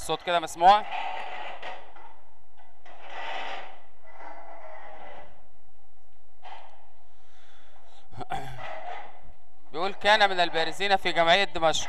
الصوت كده مسموع بيقول كان من البارزين في جمعية دمشق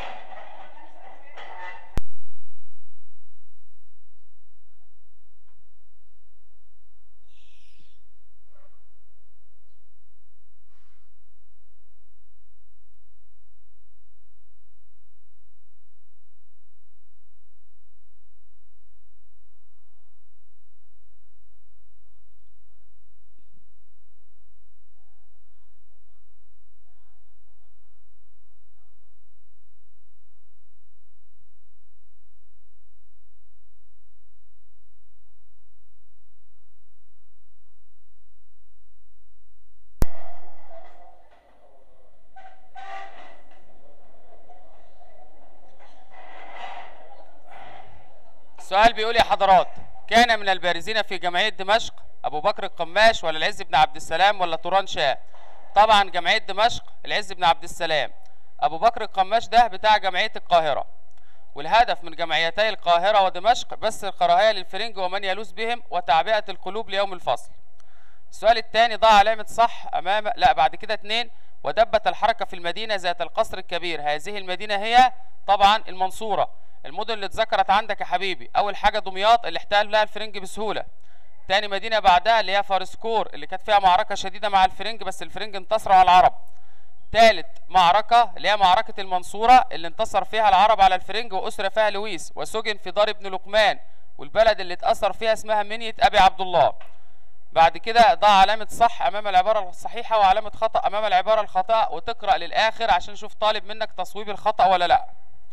السؤال بيقول يا حضرات كان من البارزين في جمعية دمشق أبو بكر القماش ولا العز بن عبد السلام ولا توران شاه طبعا جمعية دمشق العز بن عبد السلام أبو بكر القماش ده بتاع جمعية القاهرة والهدف من جمعيتي القاهرة ودمشق بث الكراهية للفرنج ومن يلوذ بهم وتعبئة القلوب ليوم الفصل السؤال الثاني ضع علامة صح أمام لا بعد كده اتنين ودبت الحركة في المدينة ذات القصر الكبير هذه المدينة هي طبعا المنصورة المدن اللي اتذكرت عندك يا حبيبي أول حاجة دمياط اللي احتل لها الفرنج بسهولة تاني مدينة بعدها اللي هي فارسكور اللي كانت فيها معركة شديدة مع الفرنج بس الفرنج انتصروا على العرب ثالث معركة اللي هي معركة المنصورة اللي انتصر فيها العرب على الفرنج وأسر فيها لويس وسجن في دار ابن لقمان والبلد اللي اتأثر فيها اسمها منية أبي عبد الله بعد كده ضع علامة صح أمام العبارة الصحيحة وعلامة خطأ أمام العبارة الخطأ وتقرأ للآخر عشان نشوف طالب منك تصويب الخطأ ولا لأ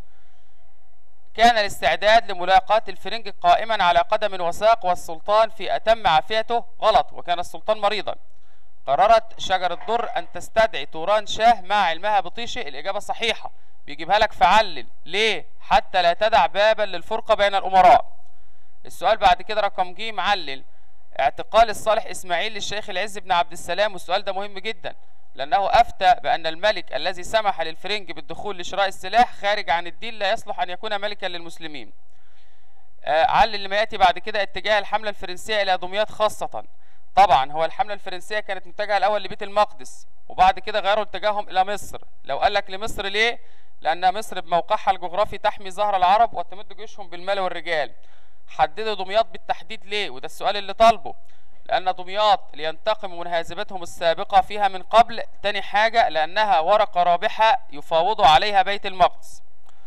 كان الاستعداد لملاقاة الفرنج قائما على قدم وساق والسلطان في أتم عافيته غلط وكان السلطان مريضا قررت شجر الدر أن تستدعي توران شاه مع علمها بطيشه الإجابة صحيحة بيجيبها لك فعلل ليه حتى لا تدع بابا للفرقة بين الأمراء السؤال بعد كده رقم ج معلل اعتقال الصالح إسماعيل للشيخ العز بن عبد السلام والسؤال ده مهم جدا لأنه أفتى بأن الملك الذي سمح للفرنج بالدخول لشراء السلاح خارج عن الدين لا يصلح أن يكون ملكا للمسلمين آه علل لما يأتي بعد كده اتجاه الحملة الفرنسية إلى دمياط خاصة طبعا هو الحملة الفرنسية كانت متجهة الأول لبيت المقدس وبعد كده غيروا اتجاههم إلى مصر لو قال لك لمصر ليه؟ لأن مصر بموقعها الجغرافي تحمي ظهر العرب وتمد جيوشهم بالمال والرجال حددوا دمياط بالتحديد ليه؟ وده السؤال اللي طالبه لأن دمياط لينتقم من هازمتهم السابقة فيها من قبل تاني حاجة لأنها ورقة رابحة يفاوضوا عليها بيت المقدس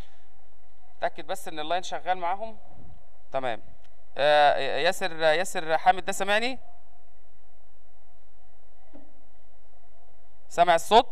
تأكد بس إن اللاين شغال معاهم تمام آه ياسر ياسر حامد ده سامعني سامع الصوت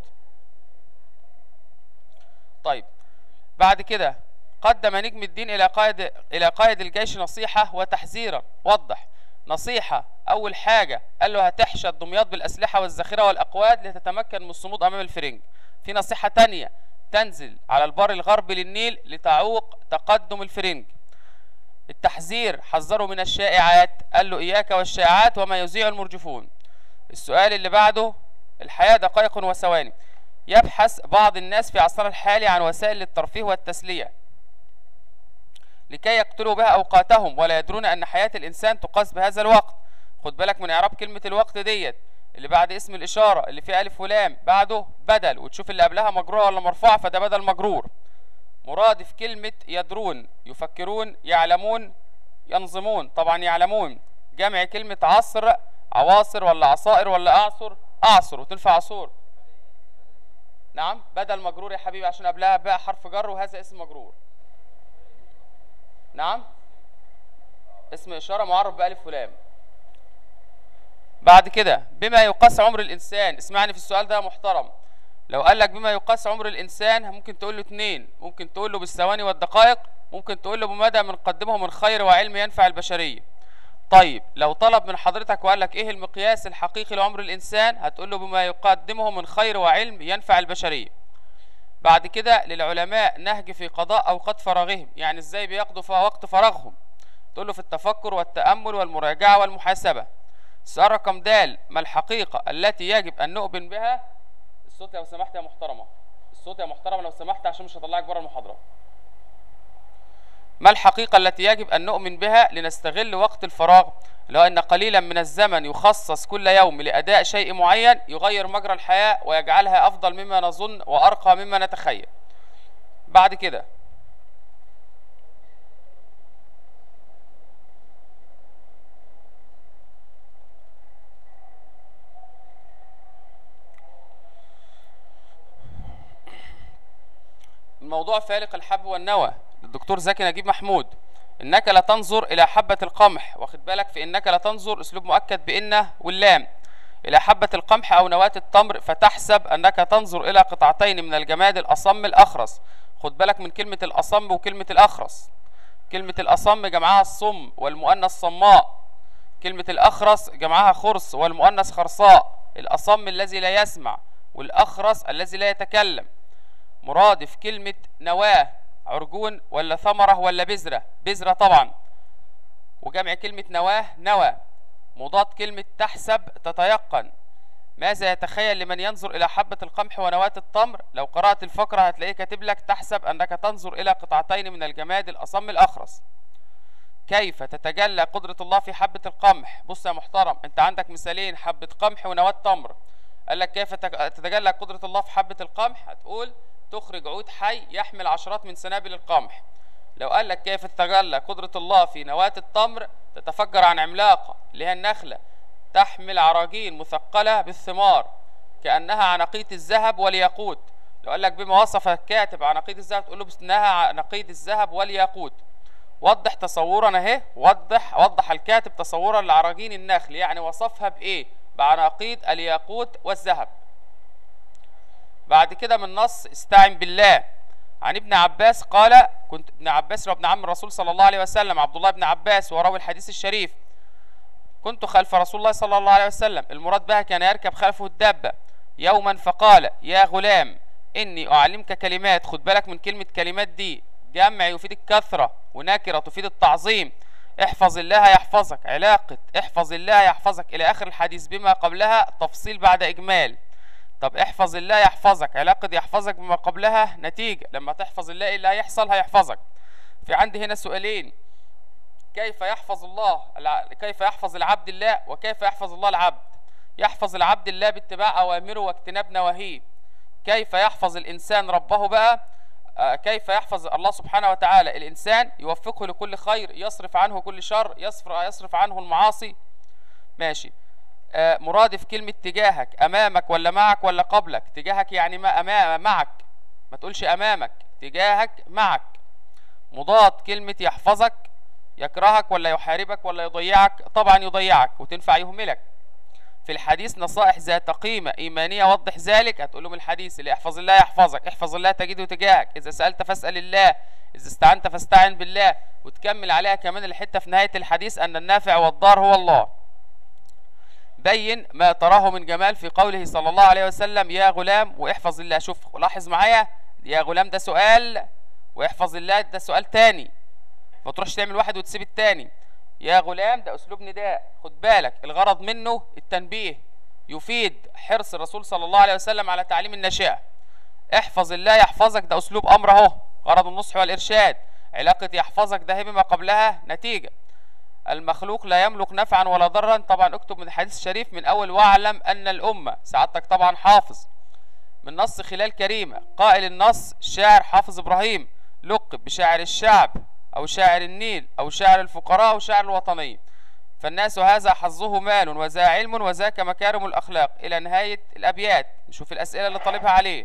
طيب بعد كده قدم نجم الدين إلى قائد إلى قائد الجيش نصيحة وتحذيرا وضح نصيحة أول حاجة قال له هتحشد دمياط بالأسلحة والذخيرة والأقواد لتتمكن من الصمود أمام الفرنج في نصيحة تانية تنزل على البر الغربي للنيل لتعوق تقدم الفرنج التحذير حذره من الشائعات قال له إياك والشائعات وما يذيع المرجفون السؤال اللي بعده الحياة دقائق وثواني يبحث بعض الناس في عصرنا الحالي عن وسائل للترفيه والتسلية لكي يقتلوا بها أوقاتهم ولا يدرون أن حياة الإنسان تقاس بهذا الوقت خد بالك من إعراب كلمة الوقت ديت اللي بعد اسم الإشارة اللي فيه ألف ولام بعده بدل وتشوف اللي قبلها مجرورة ولا مرفوعة فده بدل مجرور مرادف كلمة يدرون يفكرون يعلمون ينظمون طبعا يعلمون جمع كلمة عصر عواصر ولا عصائر ولا أعصر أعصر وتنفع عصور نعم بدل مجرور يا حبيبي عشان قبلها بقى حرف جر وهذا اسم مجرور نعم اسم إشارة معرف بألف ولام بعد كده بما يقاس عمر الإنسان اسمعني في السؤال ده يا محترم لو قال لك بما يقاس عمر الإنسان ممكن تقول له اتنين ممكن تقول له بالثواني والدقائق ممكن تقول له بمدى من قدمه من خير وعلم ينفع البشرية طيب لو طلب من حضرتك وقال لك ايه المقياس الحقيقي لعمر الإنسان هتقول له بما يقدمه من خير وعلم ينفع البشرية بعد كده للعلماء نهج في قضاء أوقات فراغهم يعني ازاي بيقضوا في وقت فراغهم تقول له في التفكر والتأمل والمراجعة والمحاسبة السؤال رقم د ما الحقيقة التي يجب أن نؤمن بها الصوت لو سمحت يا محترمة الصوت يا محترمة لو سمحت عشان مش هطلعك بره المحاضرة ما الحقيقة التي يجب أن نؤمن بها لنستغل وقت الفراغ لو أن قليلا من الزمن يخصص كل يوم لأداء شيء معين يغير مجرى الحياة ويجعلها أفضل مما نظن وأرقى مما نتخيل بعد كده الموضوع فالق الحب والنوى للدكتور زكي نجيب محمود انك لا تنظر الى حبة القمح واخد بالك في انك لا تنظر اسلوب مؤكد بان واللام الى حبة القمح او نواة التمر فتحسب انك تنظر الى قطعتين من الجماد الاصم الاخرس خد بالك من كلمة الاصم وكلمة الاخرس كلمة الاصم جمعها الصم والمؤنث صماء كلمة الاخرس جمعها خرس والمؤنث خرصاء الاصم الذي لا يسمع والاخرس الذي لا يتكلم مرادف كلمة نواة عرجون ولا ثمرة ولا بذرة بذرة طبعا وجمع كلمة نواة نوى مضاد كلمة تحسب تتيقن ماذا يتخيل لمن ينظر إلى حبة القمح ونواة التمر لو قرأت الفقرة هتلاقيه كاتب لك تحسب أنك تنظر إلى قطعتين من الجماد الأصم الأخرس كيف تتجلى قدرة الله في حبة القمح بص يا محترم أنت عندك مثالين حبة قمح ونواة تمر قال لك كيف تتجلى قدرة الله في حبة القمح هتقول تخرج عود حي يحمل عشرات من سنابل القمح لو قال لك كيف تتجلى قدرة الله في نواة التمر تتفجر عن عملاقة اللي هي النخلة تحمل عراجين مثقلة بالثمار كأنها عناقيد الذهب والياقوت لو قال لك بما وصف الكاتب عناقيد الذهب تقول له بأنها عناقيد الذهب والياقوت وضح تصورا اهي وضح وضح الكاتب تصورا لعراجين النخل يعني وصفها بايه بعناقيد الياقوت والذهب بعد كده من نص استعن بالله عن ابن عباس قال كنت ابن عباس وابن عم الرسول صلى الله عليه وسلم عبد الله بن عباس وراوي الحديث الشريف كنت خلف رسول الله صلى الله عليه وسلم المراد بها كان يركب خلفه الدابة يوما فقال يا غلام إني أعلمك كلمات خد بالك من كلمة كلمات دي جمع يفيد الكثرة ونكرة تفيد التعظيم احفظ الله يحفظك علاقة احفظ الله يحفظك إلى آخر الحديث بما قبلها تفصيل بعد إجمال طب احفظ الله يحفظك علاقة يحفظك بما قبلها نتيجة لما تحفظ الله ايه اللي هيحصل هيحفظك في عندي هنا سؤالين كيف يحفظ الله كيف يحفظ العبد الله وكيف يحفظ الله العبد يحفظ العبد الله باتباع أوامره واجتناب نواهيه كيف يحفظ الإنسان ربه بقى آه كيف يحفظ الله سبحانه وتعالى الإنسان يوفقه لكل خير يصرف عنه كل شر يصرف, يصرف عنه المعاصي ماشي آه مرادف كلمة تجاهك أمامك ولا معك ولا قبلك تجاهك يعني ما أمام معك ما تقولش أمامك تجاهك معك مضاد كلمة يحفظك يكرهك ولا يحاربك ولا يضيعك طبعا يضيعك وتنفع يهملك في الحديث نصائح ذات قيمة إيمانية وضح ذلك هتقول لهم الحديث اللي احفظ الله يحفظك احفظ الله تجده تجاهك إذا سألت فاسأل الله إذا استعنت فاستعن بالله وتكمل عليها كمان الحتة في نهاية الحديث أن النافع والضار هو الله بين ما تراه من جمال في قوله صلى الله عليه وسلم يا غلام واحفظ الله شوف لاحظ معايا يا غلام ده سؤال واحفظ الله ده سؤال تاني ما تروحش تعمل واحد وتسيب التاني يا غلام ده اسلوب نداء خد بالك الغرض منه التنبيه يفيد حرص الرسول صلى الله عليه وسلم على تعليم الناشئه احفظ الله يحفظك ده اسلوب امر اهو غرض النصح والارشاد علاقه يحفظك ده بما قبلها نتيجه المخلوق لا يملك نفعا ولا ضرا طبعا اكتب من الحديث الشريف من اول واعلم ان الامه سعادتك طبعا حافظ من نص خلال كريمه قائل النص الشاعر حافظ ابراهيم لقب بشاعر الشعب او شاعر النيل او شاعر الفقراء او شاعر الوطنيه فالناس هذا حظه مال وذا علم وذاك مكارم الاخلاق الى نهايه الابيات نشوف الاسئله اللي طالبها عليه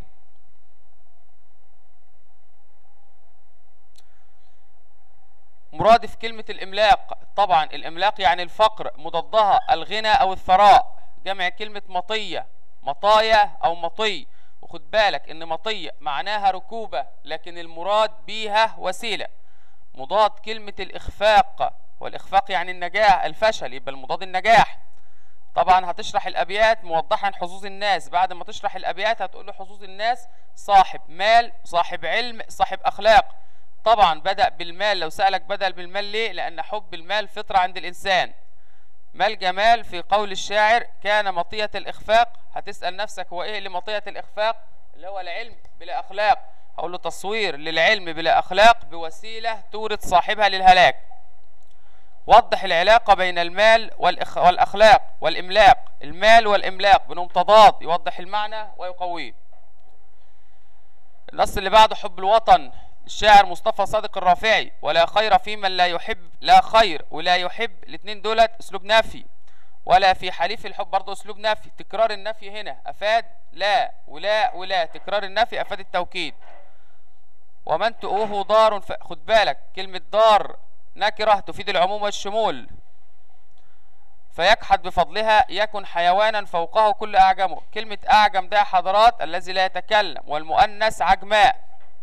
مرادف كلمة الإملاق طبعا الإملاق يعني الفقر مضادها الغنى أو الثراء جمع كلمة مطية مطايا أو مطي وخد بالك إن مطية معناها ركوبة لكن المراد بيها وسيلة مضاد كلمة الإخفاق والإخفاق يعني النجاح الفشل يبقى المضاد النجاح طبعا هتشرح الأبيات موضحا حظوظ الناس بعد ما تشرح الأبيات هتقول له حظوظ الناس صاحب مال صاحب علم صاحب أخلاق طبعا بدأ بالمال لو سألك بدأ بالمال ليه لأن حب المال فطرة عند الإنسان ما الجمال في قول الشاعر كان مطية الإخفاق هتسأل نفسك هو إيه اللي مطية الإخفاق اللي هو العلم بلا أخلاق هقول له تصوير للعلم بلا اخلاق بوسيله تورد صاحبها للهلاك وضح العلاقه بين المال والإخ... والاخلاق والاملاق المال والاملاق بينهم تضاد يوضح المعنى ويقويه النص اللي بعده حب الوطن الشاعر مصطفى صادق الرافعي ولا خير في من لا يحب لا خير ولا يحب الاثنين دولت اسلوب نفي ولا في حليف الحب برضه اسلوب نفي تكرار النفي هنا افاد لا ولا ولا تكرار النفي افاد التوكيد ومن تؤوه دار ف... خد بالك كلمة دار نكرة تفيد العموم والشمول فيجحد بفضلها يكن حيوانا فوقه كل أعجمه كلمة أعجم ده حضرات الذي لا يتكلم والمؤنث عجماء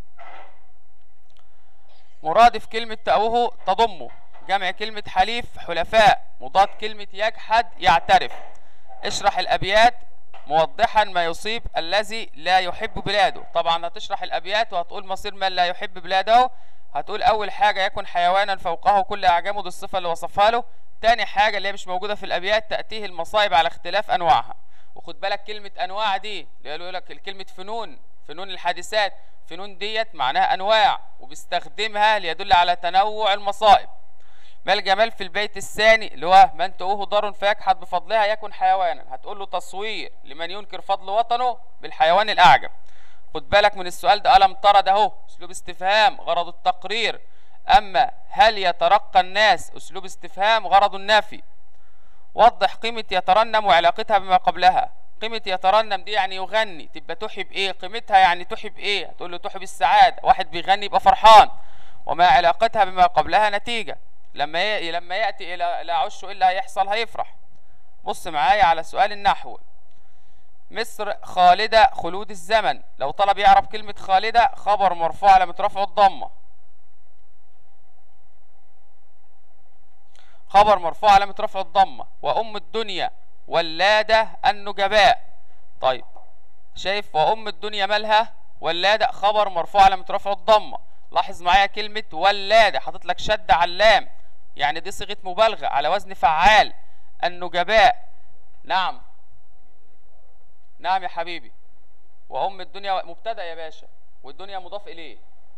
مرادف كلمة تأوه تضمه جمع كلمة حليف حلفاء مضاد كلمة يجحد يعترف اشرح الأبيات موضحا ما يصيب الذي لا يحب بلاده طبعا هتشرح الأبيات وهتقول مصير من لا يحب بلاده هتقول أول حاجة يكن حيوانا فوقه كل أعجامه دي الصفة اللي وصفها له تاني حاجة اللي هي مش موجودة في الأبيات تأتيه المصائب على اختلاف أنواعها وخد بالك كلمة أنواع دي اللي يقول لك كلمة فنون فنون الحادثات فنون ديت معناها أنواع وبيستخدمها ليدل على تنوع المصائب ما الجمال في البيت الثاني اللي هو من تؤوه دار فيجحد بفضلها يكن حيوانا هتقول له تصوير لمن ينكر فضل وطنه بالحيوان الأعجب خد بالك من السؤال ده ألم ترى ده اهو أسلوب استفهام غرض التقرير أما هل يترقى الناس أسلوب استفهام غرض النفي وضح قيمة يترنم وعلاقتها بما قبلها قيمة يترنم دي يعني يغني تبقى تحب ايه قيمتها يعني تحب ايه هتقول له تحب السعادة واحد بيغني يبقى فرحان وما علاقتها بما قبلها نتيجة لما ي... لما يأتي إلى إلى عشه إيه اللي هيحصل هيفرح بص معايا على سؤال النحو مصر خالدة خلود الزمن لو طلب يعرف كلمة خالدة خبر مرفوع على مترفع الضمة خبر مرفوع على مترفع الضمة وأم الدنيا ولادة النجباء طيب شايف وأم الدنيا مالها ولادة خبر مرفوع على مترفع الضمة لاحظ معايا كلمة ولادة حاطط لك شد على اللام يعني دي صيغة مبالغة على وزن فعال النجباء نعم نعم يا حبيبي وأم الدنيا مبتدأ يا باشا والدنيا مضاف إليه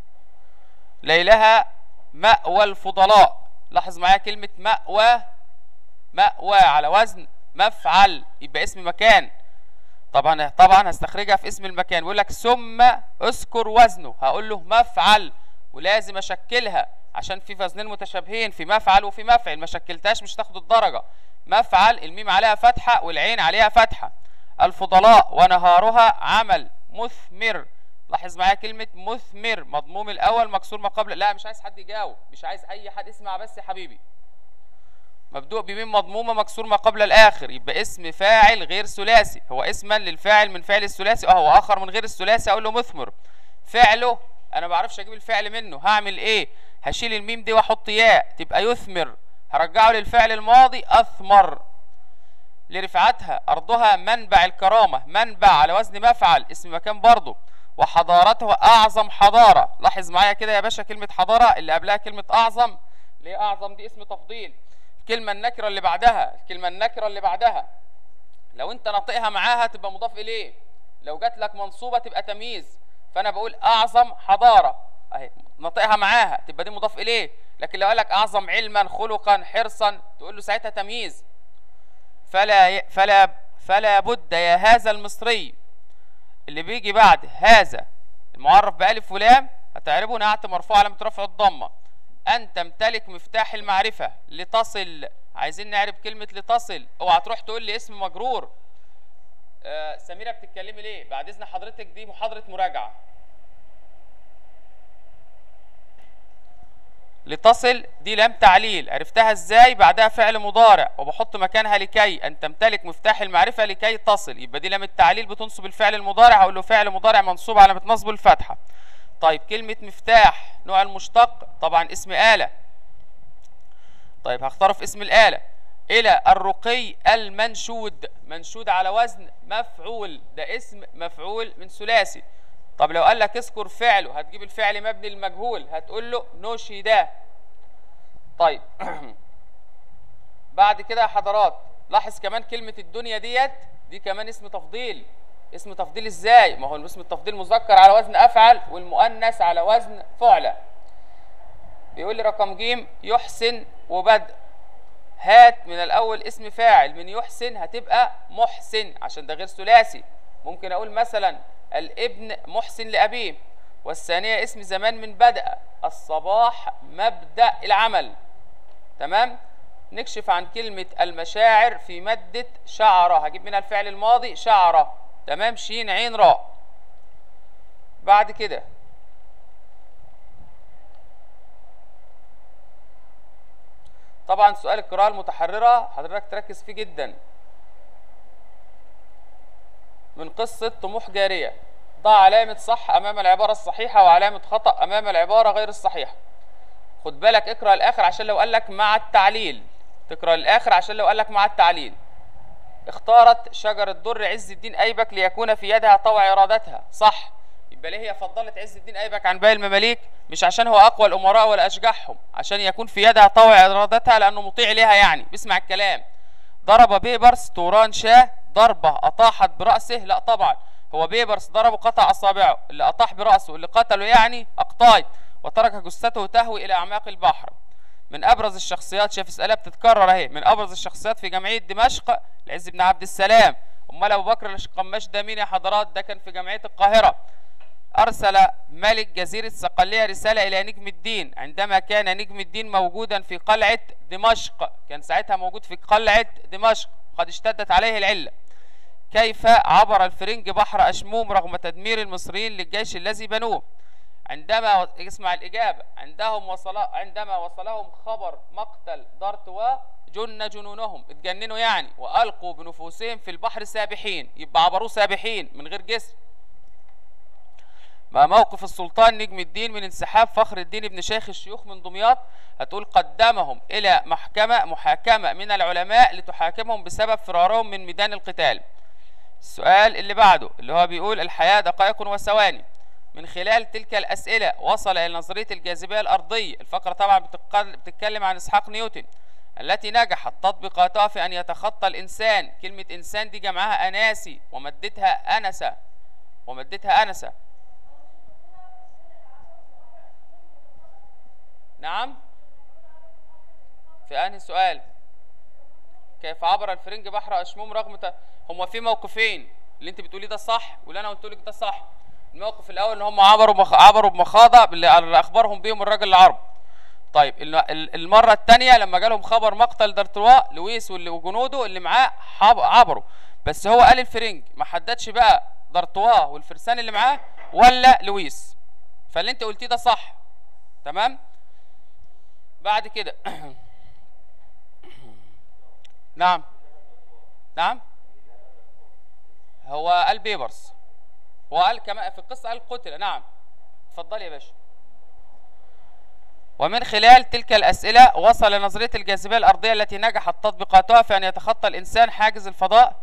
ليلها مأوى الفضلاء لاحظ معايا كلمة مأوى مأوى على وزن مفعل يبقى اسم مكان طبعا طبعا هستخرجها في اسم المكان بيقول لك ثم اذكر وزنه هقول له مفعل ولازم اشكلها عشان في وزنين متشابهين في مفعل وفي مفعل ما شكلتهاش مش تاخد الدرجه مفعل الميم عليها فتحه والعين عليها فتحه الفضلاء ونهارها عمل مثمر لاحظ معايا كلمة مثمر مضموم الأول مكسور ما قبل لا مش عايز حد يجاوب مش عايز أي حد يسمع بس يا حبيبي مبدوء بميم مضمومة مكسور ما قبل الآخر يبقى اسم فاعل غير ثلاثي هو اسما للفاعل من فعل الثلاثي أهو آخر من غير الثلاثي أقول له مثمر فعله أنا ما بعرفش أجيب الفعل منه هعمل إيه هشيل الميم دي وأحط ياء تبقى يثمر هرجعه للفعل الماضي أثمر لرفعتها أرضها منبع الكرامة منبع على وزن مفعل اسم مكان برضه وحضارته أعظم حضارة لاحظ معايا كده يا باشا كلمة حضارة اللي قبلها كلمة أعظم ليه أعظم دي اسم تفضيل الكلمة النكرة اللي بعدها الكلمة النكرة اللي بعدها لو أنت ناطقها معاها تبقى مضاف إليه لو جات لك منصوبة تبقى تمييز فأنا بقول أعظم حضارة أهي ناطقها معاها تبقى دي مضاف إليه لكن لو قال لك أعظم علما خلقا حرصا تقول له ساعتها تمييز فلا فلا فلا بد يا هذا المصري اللي بيجي بعد هذا المعرف بألف ولام هتعربه نعت مرفوع على مترفع الضمة أن تمتلك مفتاح المعرفة لتصل عايزين نعرف كلمة لتصل اوعى تروح تقول لي اسم مجرور آه سميرة بتتكلمي ليه؟ بعد إذن حضرتك دي محاضرة مراجعة لتصل دي لام تعليل عرفتها ازاي بعدها فعل مضارع وبحط مكانها لكي ان تمتلك مفتاح المعرفه لكي تصل يبقى دي لام التعليل بتنصب الفعل المضارع هقول له فعل مضارع منصوب على بتنصب الفتحه طيب كلمه مفتاح نوع المشتق طبعا اسم آلة طيب هختاره في اسم الآلة إلى الرقي المنشود منشود على وزن مفعول ده اسم مفعول من ثلاثي طب لو قال لك اذكر فعله هتجيب الفعل مبني المجهول هتقول له نشد طيب بعد كده يا حضرات لاحظ كمان كلمة الدنيا ديت دي كمان اسم تفضيل اسم تفضيل ازاي ما هو اسم التفضيل مذكر على وزن افعل والمؤنث على وزن فعلة بيقول لي رقم ج يحسن وبدء هات من الاول اسم فاعل من يحسن هتبقى محسن عشان ده غير ثلاثي ممكن اقول مثلا الابن محسن لابيه والثانيه اسم زمان من بدأ الصباح مبدأ العمل تمام نكشف عن كلمة المشاعر في مادة شعرة هجيب منها الفعل الماضي شعرة تمام شين عين راء بعد كده طبعا سؤال القراءة المتحررة حضرتك تركز فيه جدا من قصة طموح جارية ضع علامة صح أمام العبارة الصحيحة وعلامة خطأ أمام العبارة غير الصحيحة خد بالك اقرأ الآخر عشان لو قال لك مع التعليل تقرأ الآخر عشان لو قال لك مع التعليل اختارت شجرة در عز الدين أيبك ليكون في يدها طوع إرادتها صح يبقى ليه هي فضلت عز الدين أيبك عن باقي المماليك مش عشان هو أقوى الأمراء ولا أشجعهم عشان يكون في يدها طوع إرادتها لأنه مطيع لها يعني بيسمع الكلام ضرب بيبرس توران شاه ضربة أطاحت برأسه لا طبعا هو بيبرس ضربه قطع أصابعه اللي أطاح برأسه اللي قتله يعني أقطاي وترك جثته تهوي إلى أعماق البحر من ابرز الشخصيات شايف اسئله بتتكرر اهي من ابرز الشخصيات في جمعيه دمشق العز بن عبد السلام امال ابو بكر القماش ده مين يا حضرات ده كان في جمعيه القاهره ارسل ملك جزيره صقليه رساله الى نجم الدين عندما كان نجم الدين موجودا في قلعه دمشق كان ساعتها موجود في قلعه دمشق قد اشتدت عليه العله كيف عبر الفرنج بحر اشموم رغم تدمير المصريين للجيش الذي بنوه عندما اسمع الإجابة عندهم وصل عندما وصلهم خبر مقتل دارتوا جن جنونهم اتجننوا يعني وألقوا بنفوسهم في البحر سابحين يبقى عبروه سابحين من غير جسم ما موقف السلطان نجم الدين من انسحاب فخر الدين ابن شيخ الشيوخ من دمياط هتقول قدمهم إلى محكمة محاكمة من العلماء لتحاكمهم بسبب فرارهم من ميدان القتال السؤال اللي بعده اللي هو بيقول الحياة دقائق وثواني من خلال تلك الأسئلة وصل إلى نظرية الجاذبية الأرضية الفقرة طبعا بتتكلم عن إسحاق نيوتن التي نجحت تطبيقاتها في أن يتخطى الإنسان كلمة إنسان دي جمعها أناسي ومدتها أنسة ومدتها أنسة نعم في أنهي سؤال كيف عبر الفرنج بحر أشموم رغم ت... هما في موقفين اللي انت بتقوليه ده صح واللي انا قلت لك ده صح الموقف الاول ان هم عبروا مخ... عبروا بمخاضه اللي اخبرهم بيهم الراجل العرب طيب المره الثانيه لما جالهم خبر مقتل دارتروا لويس وجنوده اللي معاه عبروا بس هو قال الفرنج ما حددش بقى دارتوا والفرسان اللي معاه ولا لويس فاللي انت قلتيه ده صح تمام بعد كده نعم نعم هو قال بيبرس وقال كما في القصة قال قتل نعم اتفضل يا باشا ومن خلال تلك الأسئلة وصل نظرية الجاذبية الأرضية التي نجحت تطبيقاتها في أن يتخطى الإنسان حاجز الفضاء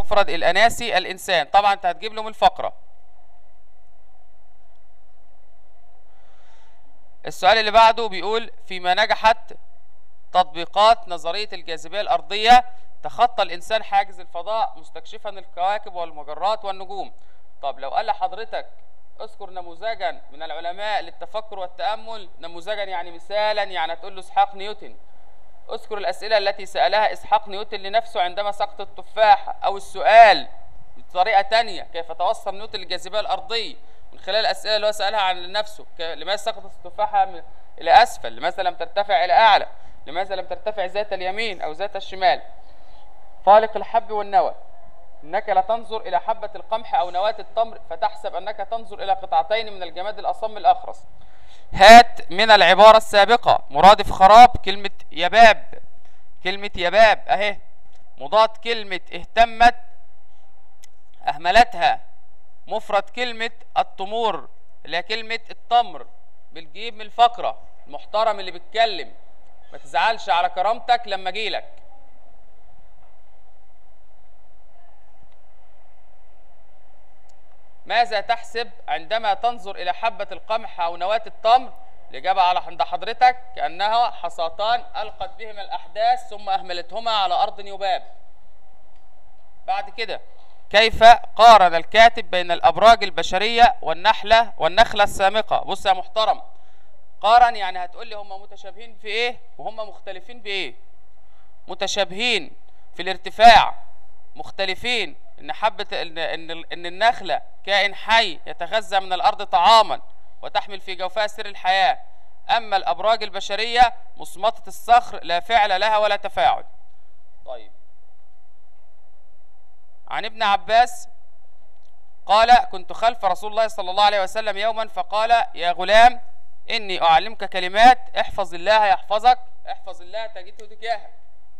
المفرد الأناسي الإنسان طبعا أنت هتجيب له من الفقرة السؤال اللي بعده بيقول فيما نجحت تطبيقات نظرية الجاذبية الأرضية تخطى الإنسان حاجز الفضاء مستكشفا الكواكب والمجرات والنجوم طب لو قال لحضرتك اذكر نموذجا من العلماء للتفكر والتأمل نموذجا يعني مثالا يعني هتقول له اسحاق نيوتن اذكر الأسئلة التي سألها إسحاق نيوتن لنفسه عندما سقط التفاحة أو السؤال بطريقة تانية كيف توصل نيوتن للجاذبية الأرضية من خلال الأسئلة اللي هو سألها عن نفسه ك- لماذا سقطت التفاحة من- إلى أسفل لماذا لم ترتفع إلى أعلى لماذا لم ترتفع ذات اليمين أو ذات الشمال فالق الحب والنوى إنك لا تنظر إلى حبة القمح أو نواة التمر فتحسب أنك تنظر إلى قطعتين من الجماد الأصم الأخرس هات من العبارة السابقة مرادف خراب كلمة يباب كلمة يباب أهي مضاد كلمة اهتمت أهملتها مفرد كلمة التمور اللي هي كلمة التمر بتجيب من الفقرة المحترم اللي بيتكلم ما تزعلش على كرامتك لما اجيلك ماذا تحسب عندما تنظر إلى حبة القمح أو نواة التمر الإجابة على عند حضرتك كأنها حصاتان ألقت بهما الأحداث ثم أهملتهما على أرض يباب بعد كده كيف قارن الكاتب بين الأبراج البشرية والنحلة والنخلة السامقة بص يا محترم قارن يعني هتقول لي هم متشابهين في إيه وهم مختلفين بإيه متشابهين في الارتفاع مختلفين ان حبه ان ان ان النخله كائن حي يتغذى من الارض طعاما وتحمل في جوفها سر الحياه اما الابراج البشريه مصمته الصخر لا فعل لها ولا تفاعل طيب عن ابن عباس قال كنت خلف رسول الله صلى الله عليه وسلم يوما فقال يا غلام اني اعلمك كلمات احفظ الله يحفظك احفظ الله تجده تجاهك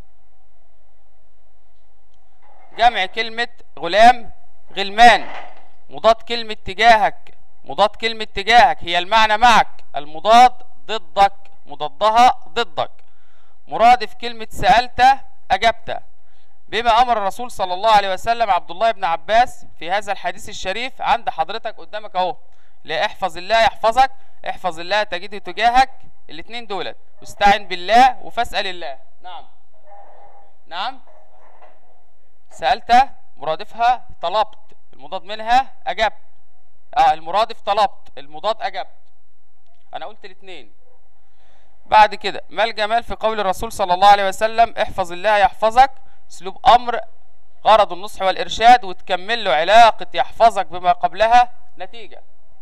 جمع كلمة غلام غلمان مضاد كلمة تجاهك مضاد كلمة تجاهك هي المعنى معك المضاد ضدك مضادها ضدك مرادف كلمة سألت أجبت بما أمر الرسول صلى الله عليه وسلم عبد الله بن عباس في هذا الحديث الشريف عند حضرتك قدامك أهو لا احفظ الله يحفظك احفظ الله تجده تجاهك الاتنين دولت واستعن بالله وفاسأل الله نعم نعم سألت مرادفها طلبت المضاد منها أجبت اه المرادف طلبت المضاد أجبت أنا قلت الاثنين بعد كده ما الجمال في قول الرسول صلى الله عليه وسلم احفظ الله يحفظك اسلوب أمر غرض النصح والإرشاد وتكمل له علاقة يحفظك بما قبلها نتيجة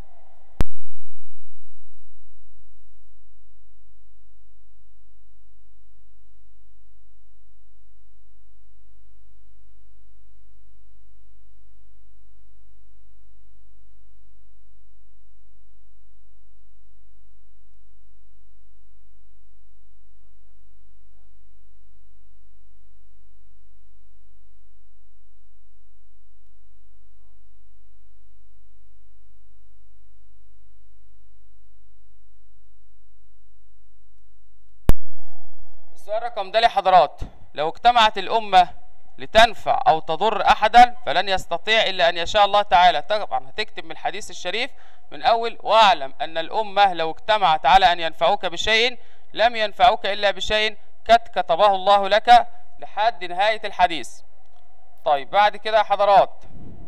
السؤال رقم ده لحضرات لو اجتمعت الأمة لتنفع أو تضر أحدا فلن يستطيع إلا أن يشاء الله تعالى طبعا هتكتب من الحديث الشريف من أول واعلم أن الأمة لو اجتمعت على أن ينفعوك بشيء لم ينفعوك إلا بشيء قد كتبه الله لك لحد نهاية الحديث طيب بعد كده يا حضرات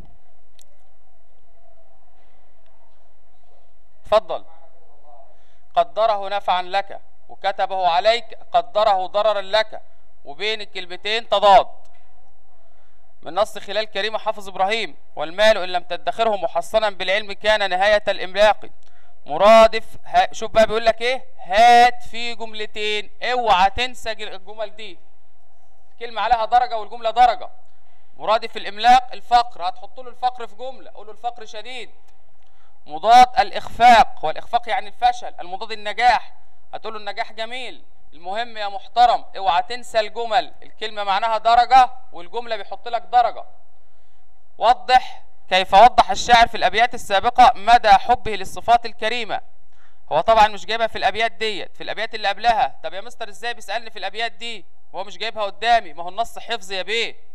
اتفضل قدره نفعا لك وكتبه عليك قدره ضررا لك وبين الكلمتين تضاد من نص خلال كريم حافظ ابراهيم والمال ان لم تدخره محصنا بالعلم كان نهايه الاملاق مرادف ها شوف بقى بيقول لك ايه هات في جملتين اوعى تنسى الجمل دي كلمه عليها درجه والجمله درجه مرادف الاملاق الفقر هتحط له الفقر في جمله قول له الفقر شديد مضاد الاخفاق والاخفاق يعني الفشل المضاد النجاح هتقول له النجاح جميل المهم يا محترم اوعى تنسى الجمل الكلمه معناها درجه والجمله بيحط لك درجه وضح كيف وضح الشاعر في الابيات السابقه مدى حبه للصفات الكريمه هو طبعا مش جايبها في الابيات ديت في الابيات اللي قبلها طب يا مستر ازاي بيسالني في الابيات دي هو مش جايبها قدامي ما هو النص حفظ يا بيه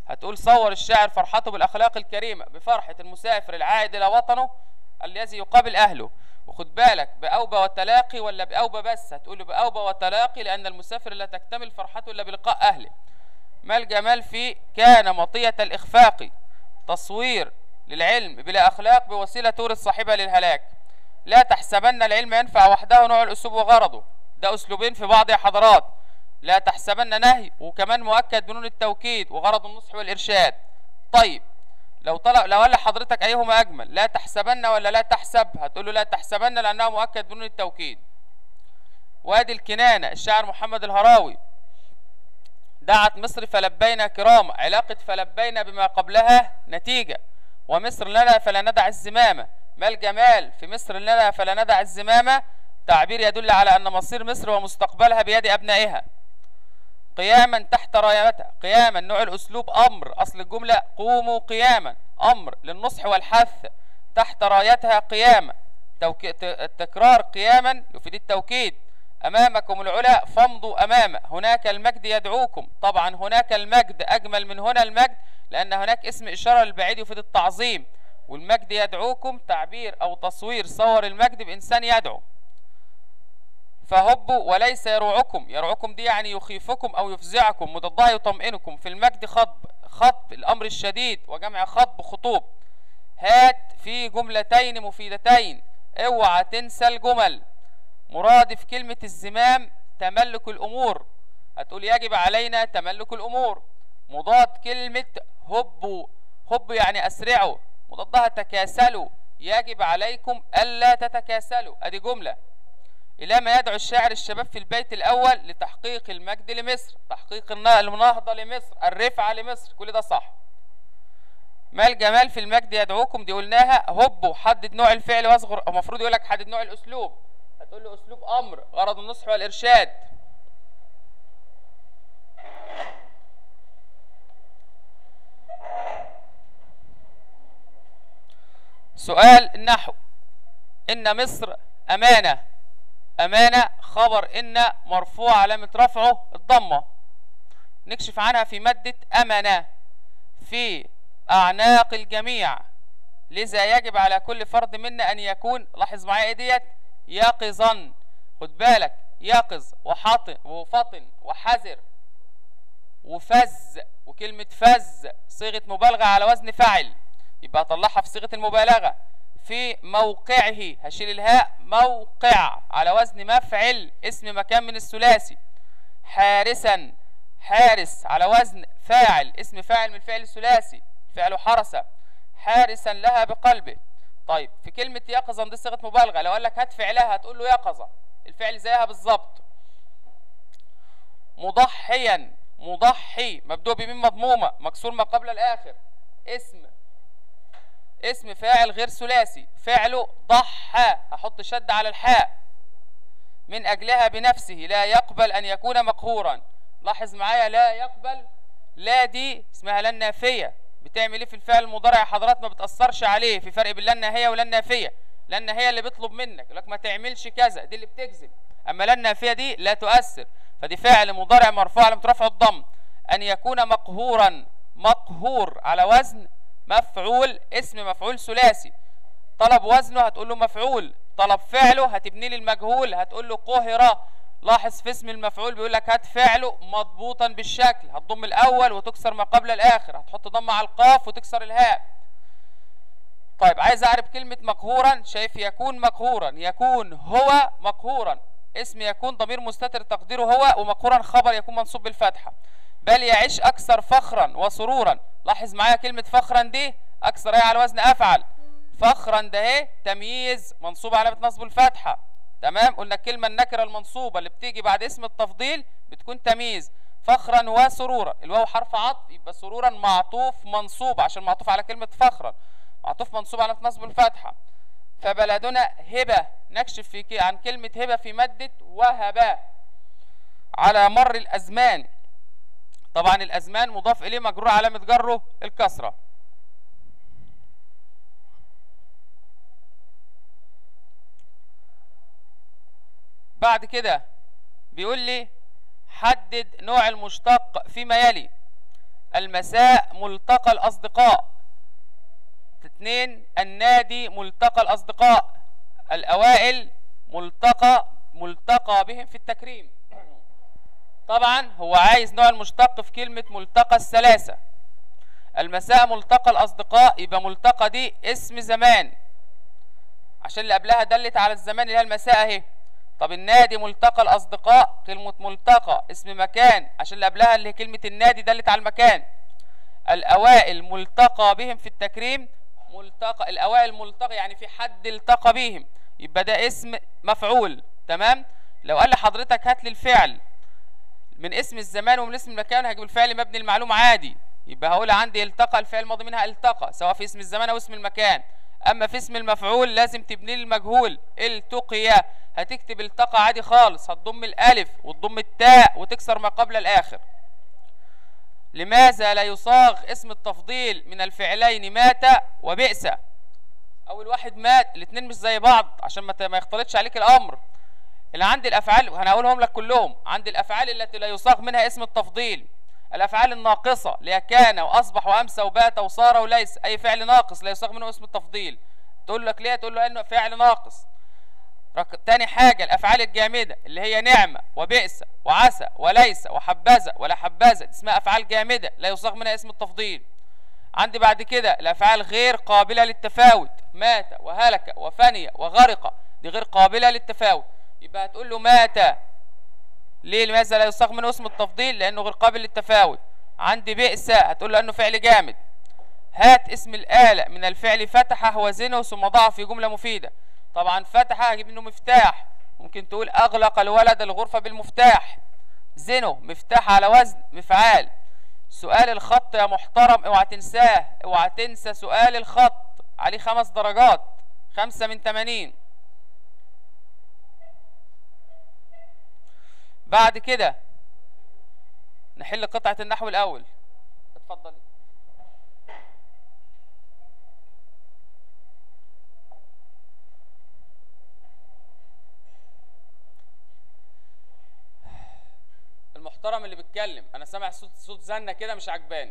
هتقول صور الشاعر فرحته بالاخلاق الكريمه بفرحه المسافر العائد الى وطنه الذي يقابل اهله وخد بالك باوبى والتلاقي ولا باوبى بس هتقول له باوبى والتلاقي لان المسافر لا تكتمل فرحته الا بلقاء اهله ما الجمال في كان مطيه الاخفاق تصوير للعلم بلا اخلاق بوسيله تورث صاحبها للهلاك لا تحسبن العلم ينفع وحده نوع الاسلوب وغرضه ده اسلوبين في بعض يا حضرات لا تحسبن نهي وكمان مؤكد بنون التوكيد وغرض النصح والارشاد طيب لو طلب لو قال لحضرتك ايهما اجمل لا تحسبن ولا لا تحسب هتقول له لا تحسبن لانها مؤكد بنون التوكيد وادي الكنانه الشاعر محمد الهراوي دعت مصر فلبينا كرامة علاقة فلبينا بما قبلها نتيجة ومصر لنا فلا ندع الزمامة ما الجمال في مصر لنا فلا ندع الزمامة تعبير يدل على أن مصير مصر ومستقبلها بيد أبنائها قياما تحت رايتها قياما نوع الأسلوب أمر أصل الجملة قوموا قياما أمر للنصح والحث تحت رايتها قياما توكي... التكرار قياما يفيد التوكيد أمامكم العلا فامضوا أمامه هناك المجد يدعوكم طبعا هناك المجد أجمل من هنا المجد لأن هناك اسم إشارة للبعيد يفيد التعظيم والمجد يدعوكم تعبير أو تصوير صور المجد بإنسان يدعو فهبوا وليس يروعكم يروعكم دي يعني يخيفكم أو يفزعكم مضادها يطمئنكم في المجد خطب خطب الأمر الشديد وجمع خطب خطوب هات في جملتين مفيدتين اوعى تنسى الجمل مرادف كلمة الزمام تملك الأمور هتقول يجب علينا تملك الأمور مضاد كلمة هبوا هبوا يعني أسرعوا مضادها تكاسلوا يجب عليكم ألا تتكاسلوا أدي جملة إلى ما يدعو الشاعر الشباب في البيت الأول لتحقيق المجد لمصر تحقيق النهضة لمصر الرفعة لمصر كل ده صح ما الجمال في المجد يدعوكم دي قلناها هبوا حدد نوع الفعل واصغر المفروض يقول لك حدد نوع الأسلوب هتقول له أسلوب أمر غرض النصح والإرشاد سؤال النحو إن مصر أمانة أمانة خبر إن مرفوع علامة رفعه الضمة نكشف عنها في مادة أمانة في أعناق الجميع لذا يجب على كل فرد منا أن يكون لاحظ معايا إيه ديت يقظا خد بالك يقظ وحاطن وفطن وحذر وفز وكلمة فز صيغة مبالغة على وزن فعل يبقى اطلعها في صيغة المبالغة في موقعه هشيل الهاء موقع على وزن مفعل اسم مكان من الثلاثي حارسا حارس على وزن فاعل اسم فاعل من الفعل الثلاثي فعل حرس حارسا لها بقلبه طيب في كلمة يقظا دي صيغة مبالغة لو قال لك هات فعلها هتقول له يقظة الفعل زيها بالظبط مضحيا مضحي مبدوء بميم مضمومة مكسور ما قبل الآخر اسم اسم فاعل غير ثلاثي فعله ضحى هحط شد على الحاء من أجلها بنفسه لا يقبل أن يكون مقهورا لاحظ معايا لا يقبل لا دي اسمها لا النافية بتعمل ايه في الفعل المضارع يا حضرات ما بتأثرش عليه في فرق بين لا الناهية ولا النافية لا الناهية اللي بيطلب منك يقول لك ما تعملش كذا دي اللي بتجزم أما لا النافية دي لا تؤثر فدي فعل مضارع مرفوع على رفع الضم أن يكون مقهورا مقهور على وزن مفعول اسم مفعول ثلاثي طلب وزنه هتقول له مفعول طلب فعله هتبني لي المجهول هتقول له قهر لاحظ في اسم المفعول بيقول لك هات فعله مضبوطا بالشكل هتضم الاول وتكسر ما قبل الاخر هتحط ضمه على القاف وتكسر الهاء طيب عايز اعرف كلمه مقهورا شايف يكون مقهورا يكون هو مقهورا اسم يكون ضمير مستتر تقديره هو ومقهورا خبر يكون منصوب بالفتحه بل يعيش اكثر فخرا وسرورا لاحظ معايا كلمه فخرا دي اكثر هي على وزن افعل فخرا ده اهي تمييز منصوب علامه نصب الفتحه تمام قلنا الكلمه النكره المنصوبه اللي بتيجي بعد اسم التفضيل بتكون تمييز فخرا وسرورا الواو حرف عطف يبقى سرورا معطوف منصوب عشان معطوف على كلمه فخرا معطوف منصوب على نصب الفتحه فبلدنا هبه نكشف في عن كلمه هبه في ماده وهبه على مر الازمان طبعا الازمان مضاف اليه مجرور علامه جره الكسره بعد كده بيقول لي حدد نوع المشتق فيما يلي المساء ملتقى الأصدقاء اتنين النادي ملتقى الأصدقاء الأوائل ملتقى ملتقى بهم في التكريم طبعا هو عايز نوع المشتق في كلمة ملتقى الثلاثة المساء ملتقى الأصدقاء يبقى ملتقى دي اسم زمان عشان اللي قبلها دلت على الزمان اللي هي المساء اهي طب النادي ملتقى الأصدقاء كلمة ملتقى اسم مكان عشان اللي قبلها اللي هي كلمة النادي دلت على المكان الأوائل ملتقى بهم في التكريم ملتقى الأوائل ملتقى يعني في حد التقى بهم يبقى ده اسم مفعول تمام لو قال لحضرتك هات لي الفعل من اسم الزمان ومن اسم المكان هجيب الفعل مبني المعلوم عادي يبقى هقول عندي التقى الفعل الماضي منها التقى سواء في اسم الزمان او اسم المكان اما في اسم المفعول لازم تبني لي المجهول التقي هتكتب التقى عادي خالص هتضم الالف وتضم التاء وتكسر ما قبل الاخر لماذا لا يصاغ اسم التفضيل من الفعلين مات وبئس اول واحد مات الاثنين مش زي بعض عشان ما ما يختلطش عليك الامر اللي عندي الافعال هنقولهم لك كلهم عندي الافعال التي لا يصاغ منها اسم التفضيل الافعال الناقصه اللي هي كان واصبح وامسى وبات وصار وليس اي فعل ناقص لا يصاغ منه اسم التفضيل تقول لك ليه تقول له انه فعل ناقص رك... تاني حاجه الافعال الجامده اللي هي نعمه وبئس وعسى وليس وحبذا ولا حبذا دي اسمها افعال جامده لا يصاغ منها اسم التفضيل عندي بعد كده الافعال غير قابله للتفاوت مات وهلك وفني وغرق دي غير قابله للتفاوت يبقى هتقول له مات ليه لماذا لا يصاغ منه اسم التفضيل لانه غير قابل للتفاوت عندي بئس هتقول له انه فعل جامد هات اسم الآلة من الفعل فتح وزنه ثم ضعه في جملة مفيدة طبعا فتح هجيب منه مفتاح ممكن تقول أغلق الولد الغرفة بالمفتاح زنه مفتاح على وزن مفعال سؤال الخط يا محترم اوعى تنساه اوعى تنسى سؤال الخط عليه خمس درجات خمسة من تمانين بعد كده نحل قطعة النحو الأول اتفضلي المحترم اللي بيتكلم انا سامع صوت صوت زنه كده مش عجباني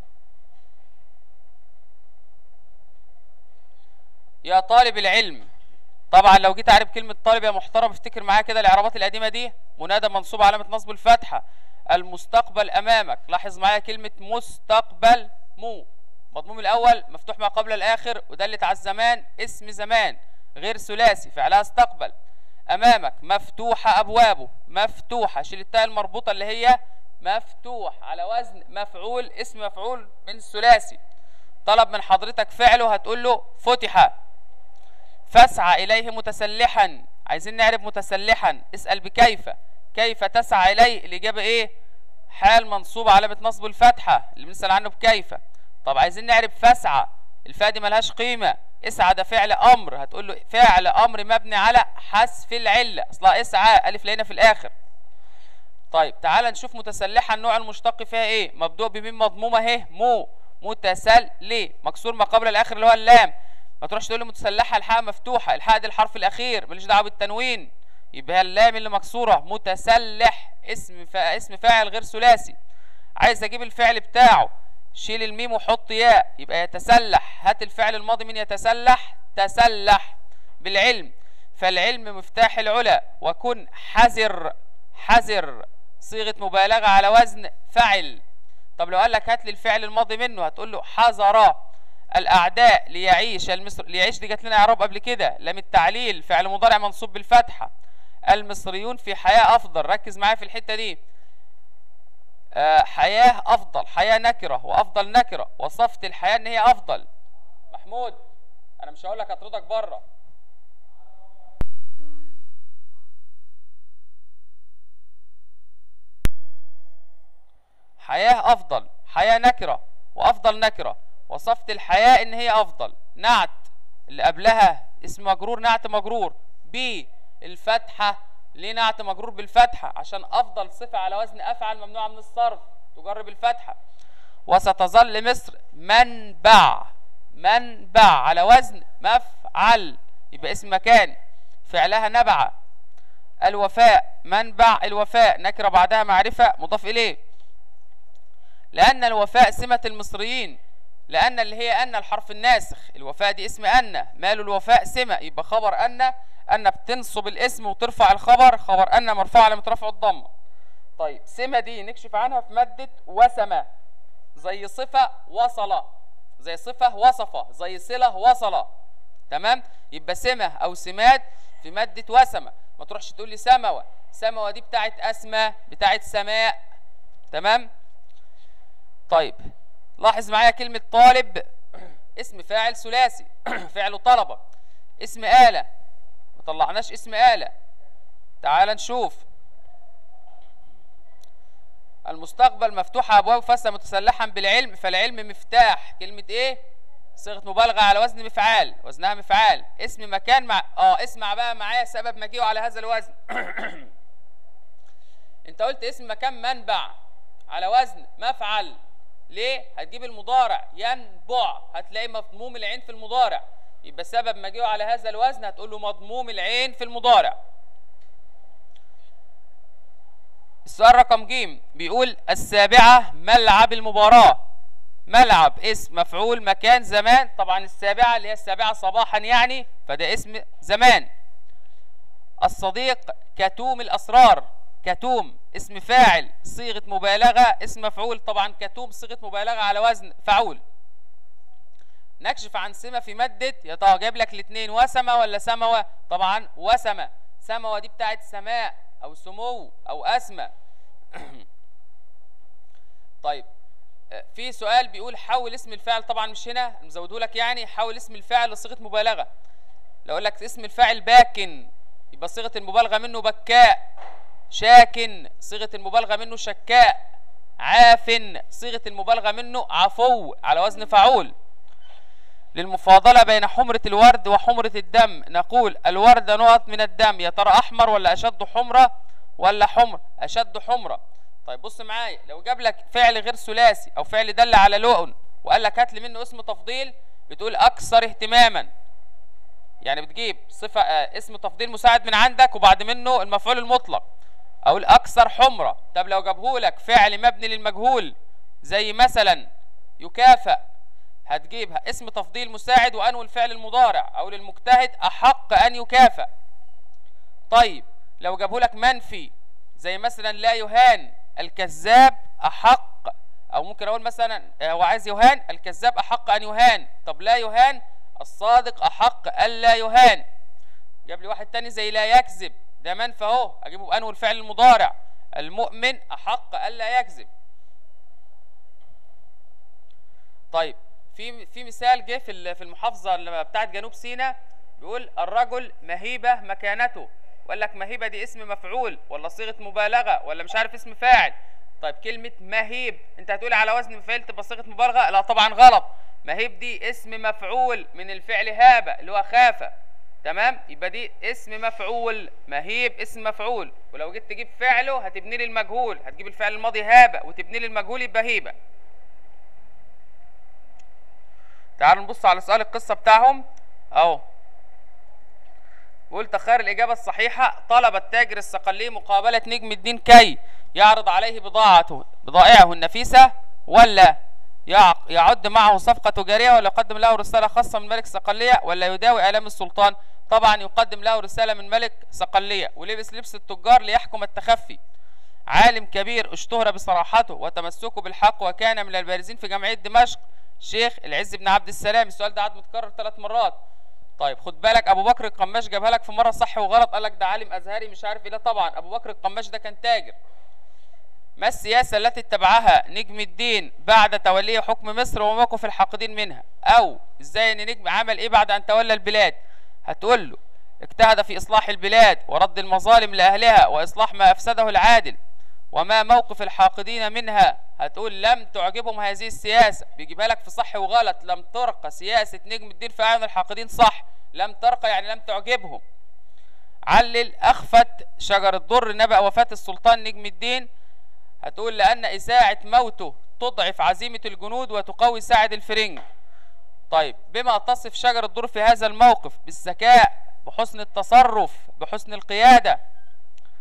يا طالب العلم طبعا لو جيت اعرف كلمه طالب يا محترم افتكر معايا كده الاعرابات القديمه دي منادى منصوب علامه نصب الفتحه المستقبل امامك لاحظ معايا كلمه مستقبل مو مضموم الاول مفتوح ما قبل الاخر ودلت على الزمان اسم زمان غير ثلاثي فعلها استقبل امامك مفتوحه ابوابه مفتوحه شيل التاء المربوطه اللي هي مفتوح على وزن مفعول اسم مفعول من الثلاثي طلب من حضرتك فعله هتقول له فتح فاسعى اليه متسلحا عايزين نعرف متسلحا اسال بكيف كيف تسعى اليه الاجابه ايه حال منصوب علامه نصب الفتحه اللي بنسال عنه بكيف طب عايزين نعرف فاسعى الفاء دي ملهاش قيمه اسعى ده فعل امر هتقول له فعل امر مبني على حذف العله اصلها اسعى الف لقينا في الاخر طيب تعال نشوف متسلحه النوع المشتق فيها ايه مبدوء بميم مضمومه اهي مو متسلي مكسور ما قبل الاخر اللي هو اللام ما تروحش تقول لي متسلحه الحاء مفتوحه الحاء دي الحرف الاخير ماليش دعوه بالتنوين يبقى اللام اللي مكسوره متسلح اسم فا... اسم فاعل غير ثلاثي عايز اجيب الفعل بتاعه شيل الميم وحط ياء يبقى يتسلح هات الفعل الماضي من يتسلح تسلح بالعلم فالعلم مفتاح العلا وكن حذر حذر صيغه مبالغه على وزن فعل طب لو قال لك هات لي الفعل الماضي منه هتقول له حذر الاعداء ليعيش المصر ليعيش دي جات لنا اعراب قبل كده لام التعليل فعل مضارع منصوب بالفتحه المصريون في حياه افضل ركز معايا في الحته دي آه حياه افضل حياه نكره وافضل نكره وصفت الحياه ان هي افضل محمود انا مش هقول لك اطردك بره حياه افضل حياه نكره وافضل نكره وصفت الحياه ان هي افضل نعت اللي قبلها اسم مجرور نعت مجرور ب الفتحه ليه نعت مجرور بالفتحه عشان افضل صفه على وزن افعل ممنوعه من الصرف تجر بالفتحه وستظل مصر منبع منبع على وزن مفعل يبقى اسم مكان فعلها نبع الوفاء منبع الوفاء نكره بعدها معرفه مضاف اليه لأن الوفاء سمة المصريين لأن اللي هي أن الحرف الناسخ الوفاء دي اسم أن مال الوفاء سمة يبقى خبر أن أن بتنصب الاسم وترفع الخبر خبر أن مرفوع على مترفع الضمة طيب سمة دي نكشف عنها في مادة وسمة زي صفة وصل زي صفة وصفة زي صلة وصل تمام يبقى سمة أو سمات في مادة وسمة ما تروحش تقول لي سموة سموة دي بتاعت أسماء بتاعت سماء تمام طيب لاحظ معايا كلمة طالب اسم فاعل ثلاثي فعل طلبة اسم آلة ما طلعناش اسم آلة تعال نشوف المستقبل مفتوح ابواب فاسة متسلحا بالعلم فالعلم مفتاح كلمة ايه صيغة مبالغة على وزن مفعال وزنها مفعال اسم مكان مع اه اسمع بقى معايا سبب مجيئه على هذا الوزن انت قلت اسم مكان منبع على وزن مفعل ليه هتجيب المضارع ينبع هتلاقي مضموم العين في المضارع يبقى سبب مجيئه على هذا الوزن هتقول له مضموم العين في المضارع السؤال رقم ج بيقول السابعة ملعب المباراة ملعب اسم مفعول مكان زمان طبعا السابعة اللي هي السابعة صباحا يعني فده اسم زمان الصديق كتوم الأسرار كتوم اسم فاعل صيغة مبالغة اسم مفعول طبعا كتوم صيغة مبالغة على وزن فعول نكشف عن سمة في مادة يا ترى جايب لك الاثنين وسمة ولا سموة طبعا وسمة سموة دي بتاعت سماء أو سمو أو أسمى طيب في سؤال بيقول حول اسم الفاعل طبعا مش هنا مزوده لك يعني حول اسم الفاعل لصيغه مبالغه لو اقول لك اسم الفاعل باكن يبقى صيغه المبالغه منه بكاء شاكن صيغه المبالغه منه شكاء عاف صيغه المبالغه منه عفو على وزن فعول للمفاضلة بين حمرة الورد وحمرة الدم نقول الورد نقط من الدم يا ترى أحمر ولا أشد حمرة ولا حمر أشد حمرة طيب بص معايا لو جاب لك فعل غير ثلاثي أو فعل دل على لون وقال لك هات لي منه اسم تفضيل بتقول أكثر اهتماما يعني بتجيب صفة آه اسم تفضيل مساعد من عندك وبعد منه المفعول المطلق أقول أكثر حمرة طب لو جابهولك فعل مبني للمجهول زي مثلا يكافئ هتجيبها اسم تفضيل مساعد وانوي الفعل المضارع او للمجتهد احق ان يكافئ طيب لو جابه لك منفي زي مثلا لا يهان الكذاب احق او ممكن اقول مثلا هو عايز يهان الكذاب احق ان يهان طب لا يهان الصادق احق الا يهان جاب لي واحد تاني زي لا يكذب ده منفى اهو اجيبه بانوي الفعل المضارع المؤمن احق الا يكذب طيب في في مثال جه في في المحافظه اللي بتاعت جنوب سيناء بيقول الرجل مهيبه مكانته وقال لك مهيبه دي اسم مفعول ولا صيغه مبالغه ولا مش عارف اسم فاعل طيب كلمه مهيب انت هتقول على وزن مفعول تبقى صيغه مبالغه لا طبعا غلط مهيب دي اسم مفعول من الفعل هاب اللي هو خاف تمام يبقى دي اسم مفعول مهيب اسم مفعول ولو جيت تجيب فعله هتبني لي المجهول هتجيب الفعل الماضي هاب وتبني لي المجهول يبقى هيبه تعالوا نبص على سؤال القصة بتاعهم اهو بيقول تخير الإجابة الصحيحة طلب التاجر الصقلي مقابلة نجم الدين كي يعرض عليه بضاعته بضائعه النفيسة ولا يعد معه صفقة تجارية ولا يقدم له رسالة خاصة من ملك صقلية ولا يداوي آلام السلطان طبعا يقدم له رسالة من ملك صقلية ولبس لبس التجار ليحكم التخفي عالم كبير اشتهر بصراحته وتمسكه بالحق وكان من البارزين في جمعية دمشق شيخ العز بن عبد السلام السؤال ده عاد متكرر ثلاث مرات طيب خد بالك ابو بكر القماش جابها لك في مره صح وغلط قال لك ده عالم ازهري مش عارف ايه لا طبعا ابو بكر القماش ده كان تاجر ما السياسه التي اتبعها نجم الدين بعد توليه حكم مصر وموقف الحاقدين منها او ازاي ان نجم عمل ايه بعد ان تولى البلاد هتقول له اجتهد في اصلاح البلاد ورد المظالم لاهلها واصلاح ما افسده العادل وما موقف الحاقدين منها هتقول لم تعجبهم هذه السياسة بيجيبها لك في صح وغلط لم ترقى سياسة نجم الدين في أعين الحاقدين صح لم ترقى يعني لم تعجبهم علل أخفت شجر الضر نبأ وفاة السلطان نجم الدين هتقول لأن إساعة موته تضعف عزيمة الجنود وتقوي ساعد الفرنج طيب بما تصف شجر الضر في هذا الموقف بالذكاء بحسن التصرف بحسن القيادة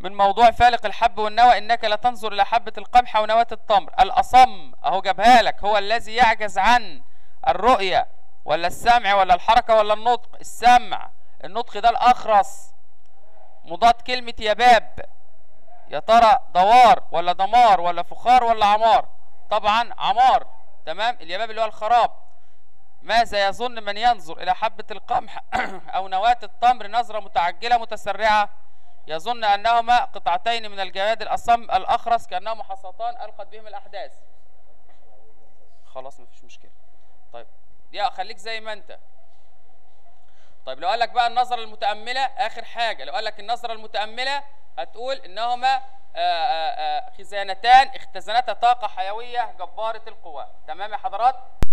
من موضوع فالق الحب والنوى انك لا تنظر الى حبه القمح ونواه التمر الاصم اهو جابها لك هو الذي يعجز عن الرؤيه ولا السمع ولا الحركه ولا النطق السمع النطق ده الاخرس مضاد كلمه يباب يا ترى دوار ولا دمار ولا فخار ولا عمار طبعا عمار تمام اليباب اللي هو الخراب ماذا يظن من ينظر الى حبه القمح او نواه التمر نظره متعجله متسرعه يظن انهما قطعتين من الجواد الاصم الاخرس كانهما حصتان القت بهم الاحداث خلاص مفيش مشكله طيب يا خليك زي ما انت طيب لو قال لك بقى النظره المتامله اخر حاجه لو قال لك النظره المتامله هتقول انهما آه، آه، آه، خزانتان اختزنتا طاقه حيويه جباره القوى تمام يا حضرات